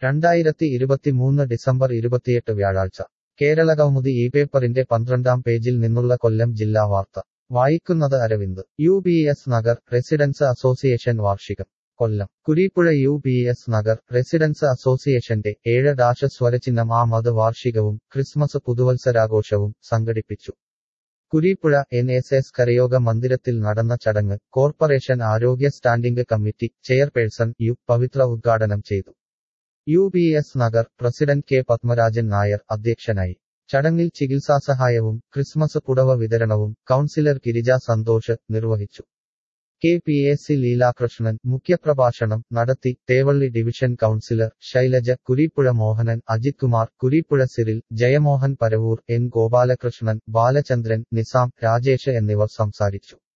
രണ്ടായിരത്തി ഇരുപത്തിമൂന്ന് ഡിസംബർ ഇരുപത്തിയെട്ട് വ്യാഴാഴ്ച കേരളകൗമുദി ഈ പേപ്പറിന്റെ പന്ത്രണ്ടാം പേജിൽ നിന്നുള്ള കൊല്ലം ജില്ലാ വാർത്ത വായിക്കുന്നത് Aravind U B S Nagar residence association വാർഷികം Kollam Kureepuzha U B S Nagar residence അസോസിയേഷന്റെ ഏഴ് ഡാഷ സ്വരചിഹ്നം ആമത് വാർഷികവും ക്രിസ്മസ് പുതുവത്സരാഘോഷവും സംഘടിപ്പിച്ചു കുരീപ്പുഴ എൻ എസ് എസ് കരയോഗ മന്ദിരത്തിൽ നടന്ന ചടങ്ങ് കോർപ്പറേഷൻ ആരോഗ്യ standing committee chairperson U Pavithra ഉദ്ഘാടനം ചെയ്തു U B S Nagar president K Padmarajan Nair അധ്യക്ഷനായി ചടങ്ങിൽ ചികിത്സാസഹായവും ക്രിസ്മസ് പുടവ വിതരണവും കൗൺസിലർ ഗിരിജ സന്തോഷ് നിർവഹിച്ചു K P S C Leelakrishnan മുഖ്യപ്രഭാഷണം നടത്തി Thevally division councillor Shailaja Kureepuzha Mohanan Ajith Kumar Kureepuzha Cyril Jayamohan Paravur N Gopalakrishnan Balachandran Nizam Rajesh എന്നിവർ സംസാരിച്ചു